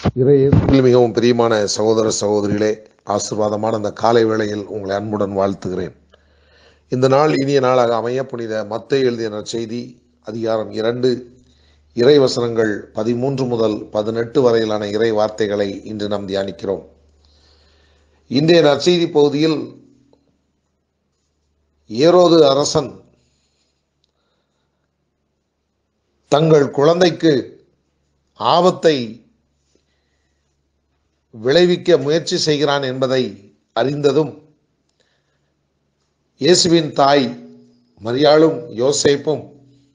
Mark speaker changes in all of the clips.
Speaker 1: இறையேசுவில் மிகவும் பிரியமான சகோதர சகோதரிகளே ஆசீர்வாதமான அந்த காலை வேளையில் உங்களை அன்புடன் வாழ்த்துகிறேன் இந்த நாள் இனிய நாளாக அமைய புனித மத்தை எழுதிய நற்செய்தி அதிகாரம் இரண்டு இறை வசனங்கள் பதிமூன்று முதல் பதினெட்டு வரையிலான இறை வார்த்தைகளை இன்று நாம் தியானிக்கிறோம் இன்றைய நற்செய்தி பகுதியில் ஏரோது அரசன் தங்கள் குழந்தைக்கு ஆபத்தை விளைவிக்க முயற்சி செய்கிறான் என்பதை அறிந்ததும் இயேசுவின் தாய் மரியாளும் யோசேப்பும்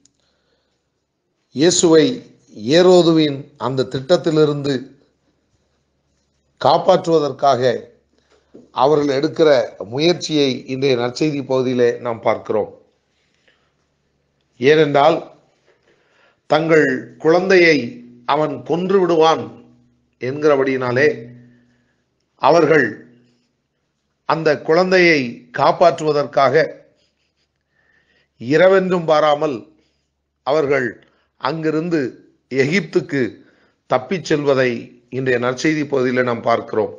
Speaker 1: இயேசுவை ஏரோதுவின் அந்த திட்டத்திலிருந்து காப்பாற்றுவதற்காக அவர்கள் எடுக்கிற முயற்சியை இன்றைய நற்செய்தி பகுதியிலே நாம் பார்க்கிறோம் ஏனென்றால் தங்கள் குழந்தையை அவன் கொன்று விடுவான் என்கிறபடியினாலே அவர்கள் அந்த குழந்தையை காப்பாற்றுவதற்காக இரவென்றும் பாராமல் அவர்கள் அங்கிருந்து எகிப்துக்கு தப்பிச் செல்வதை இன்றைய நற்செய்தி பகுதியில் நாம் பார்க்கிறோம்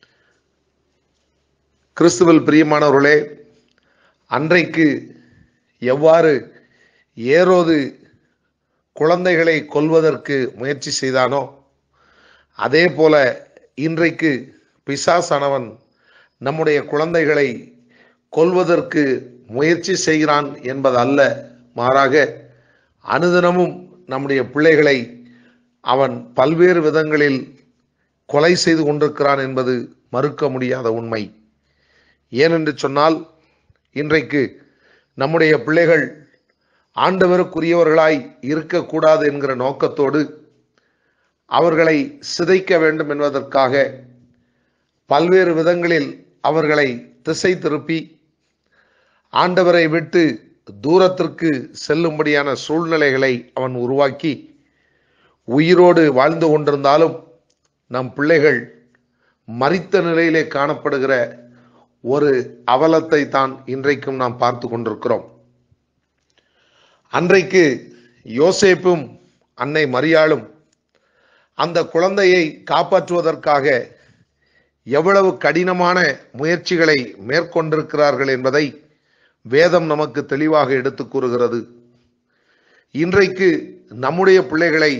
Speaker 1: கிறிஸ்துவில் பிரியமானவர்களே அன்றைக்கு எவ்வாறு ஏரோது குழந்தைகளை கொல்வதற்கு முயற்சி செய்தானோ அதே போல இன்றைக்கு பிசாசானவன் நம்முடைய குழந்தைகளை கொல்வதற்கு முயற்சி செய்கிறான் என்பதல்ல மாறாக அனுதினமும் நம்முடைய பிள்ளைகளை அவன் பல்வேறு விதங்களில் கொலை செய்து கொண்டிருக்கிறான் என்பது மறுக்க முடியாத உண்மை ஏனென்று சொன்னால் இன்றைக்கு நம்முடைய பிள்ளைகள் ஆண்டவருக்குரியவர்களாய் இருக்கக்கூடாது என்கிற நோக்கத்தோடு அவர்களை சிதைக்க வேண்டும் என்பதற்காக பல்வேறு விதங்களில் அவர்களை திசை திருப்பி ஆண்டவரை விட்டு தூரத்திற்கு செல்லும்படியான சூழ்நிலைகளை அவன் உருவாக்கி உயிரோடு வாழ்ந்து கொண்டிருந்தாலும் நம் பிள்ளைகள் மறித்த நிலையிலே காணப்படுகிற ஒரு அவலத்தை தான் இன்றைக்கும் நாம் பார்த்து கொண்டிருக்கிறோம் அன்றைக்கு யோசேப்பும் அன்னை மரியாளும் அந்த குழந்தையை காப்பாற்றுவதற்காக எவ்வளவு கடினமான முயற்சிகளை மேற்கொண்டிருக்கிறார்கள் என்பதை வேதம் நமக்கு தெளிவாக எடுத்து கூறுகிறது இன்றைக்கு நம்முடைய பிள்ளைகளை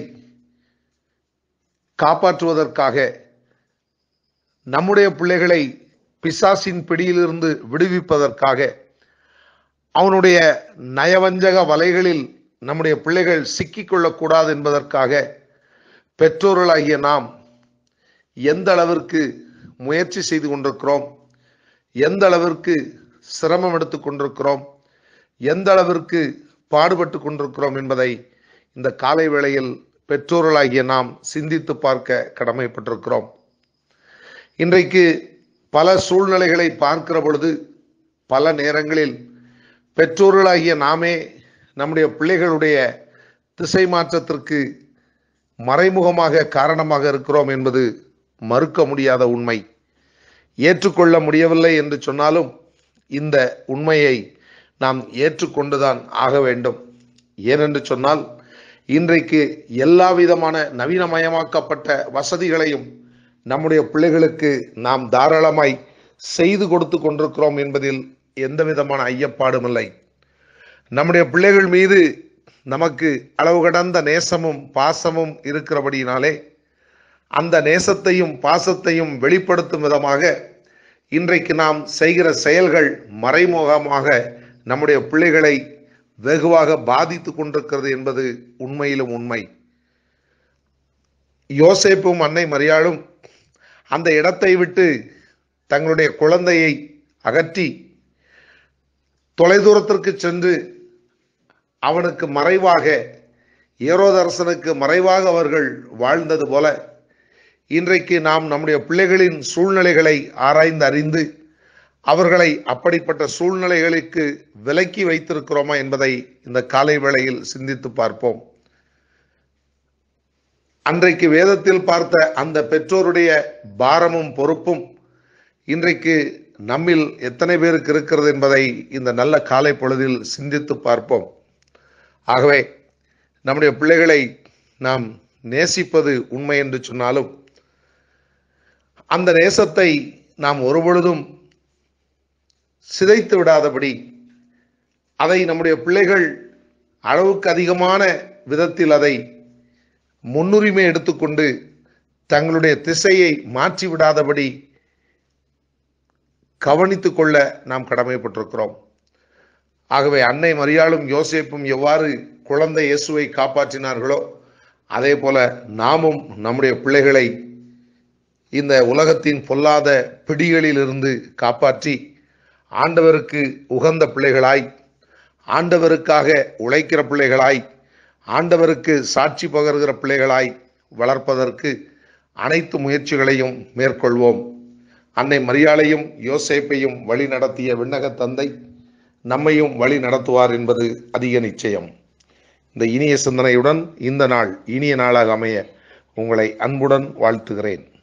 Speaker 1: காப்பாற்றுவதற்காக நம்முடைய பிள்ளைகளை பிசாசின் பிடியிலிருந்து விடுவிப்பதற்காக அவனுடைய நயவஞ்சக வலைகளில் நம்முடைய பிள்ளைகள் சிக்கிக்கொள்ளக்கூடாது என்பதற்காக பெற்றோர்களாகிய நாம் எந்த அளவிற்கு முயற்சி செய்து கொண்டிருக்கிறோம் எந்த அளவிற்கு சிரமம் எடுத்து கொண்டிருக்கிறோம் எந்த அளவிற்கு பாடுபட்டு கொண்டிருக்கிறோம் என்பதை இந்த காலை வேளையில் பெற்றோர்களாகிய நாம் சிந்தித்து பார்க்க கடமைப்பட்டிருக்கிறோம் இன்றைக்கு பல சூழ்நிலைகளை பார்க்கிற பொழுது பல நேரங்களில் பெற்றோர்களாகிய நாமே நம்முடைய பிள்ளைகளுடைய திசை மாற்றத்திற்கு மறைமுகமாக காரணமாக இருக்கிறோம் என்பது மறுக்க முடியாத உண்மை ஏற்றுக்கொள்ள முடியவில்லை என்று சொன்னாலும் இந்த உண்மையை நாம் ஏற்றுக்கொண்டுதான் ஆக வேண்டும் ஏனென்று சொன்னால் இன்றைக்கு எல்லா விதமான நவீனமயமாக்கப்பட்ட வசதிகளையும் நம்முடைய பிள்ளைகளுக்கு நாம் தாராளமாய் செய்து கொடுத்து கொண்டிருக்கிறோம் என்பதில் எந்த விதமான ஐயப்பாடும் இல்லை நம்முடைய பிள்ளைகள் மீது நமக்கு அளவு கடந்த நேசமும் பாசமும் இருக்கிறபடியினாலே அந்த நேசத்தையும் பாசத்தையும் வெளிப்படுத்தும் விதமாக இன்றைக்கு நாம் செய்கிற செயல்கள் மறைமுகமாக நம்முடைய பிள்ளைகளை வெகுவாக பாதித்து கொண்டிருக்கிறது என்பது உண்மையிலும் உண்மை யோசேப்பும் அன்னை மரியாளும் அந்த இடத்தை விட்டு தங்களுடைய குழந்தையை அகற்றி தொலைதூரத்திற்கு சென்று அவனுக்கு மறைவாக ஏரோதரசனுக்கு மறைவாக அவர்கள் வாழ்ந்தது போல இன்றைக்கு நாம் நம்முடைய பிள்ளைகளின் சூழ்நிலைகளை ஆராய்ந்து அறிந்து அவர்களை அப்படிப்பட்ட சூழ்நிலைகளுக்கு விலக்கி வைத்திருக்கிறோமா என்பதை இந்த காலை வேளையில் சிந்தித்து பார்ப்போம் அன்றைக்கு வேதத்தில் பார்த்த அந்த பெற்றோருடைய பாரமும் பொறுப்பும் இன்றைக்கு நம்மில் எத்தனை பேருக்கு இருக்கிறது என்பதை இந்த நல்ல காலை பொழுதில் சிந்தித்து பார்ப்போம் ஆகவே நம்முடைய பிள்ளைகளை நாம் நேசிப்பது உண்மை என்று சொன்னாலும் அந்த நேசத்தை நாம் ஒருபொழுதும் சிதைத்து விடாதபடி அதை நம்முடைய பிள்ளைகள் அளவுக்கு அதிகமான விதத்தில் அதை முன்னுரிமை எடுத்துக்கொண்டு தங்களுடைய திசையை மாற்றி விடாதபடி கவனித்துக் கொள்ள நாம் கடமைப்பட்டிருக்கிறோம் ஆகவே அன்னை மரியாளும் யோசேப்பும் எவ்வாறு குழந்தை இயேசுவை காப்பாற்றினார்களோ அதே போல நாமும் நம்முடைய பிள்ளைகளை இந்த உலகத்தின் பொல்லாத பிடிகளிலிருந்து காப்பாற்றி ஆண்டவருக்கு உகந்த பிள்ளைகளாய் ஆண்டவருக்காக உழைக்கிற பிள்ளைகளாய் ஆண்டவருக்கு சாட்சி பகர்கிற பிள்ளைகளாய் வளர்ப்பதற்கு அனைத்து முயற்சிகளையும் மேற்கொள்வோம் அன்னை மரியாளையும் யோசேப்பையும் வழி நடத்திய விண்ணக தந்தை நம்மையும் வழி நடத்துவார் என்பது அதிக நிச்சயம் இந்த இனிய சிந்தனையுடன் இந்த நாள் இனிய நாளாக அமைய உங்களை அன்புடன் வாழ்த்துகிறேன்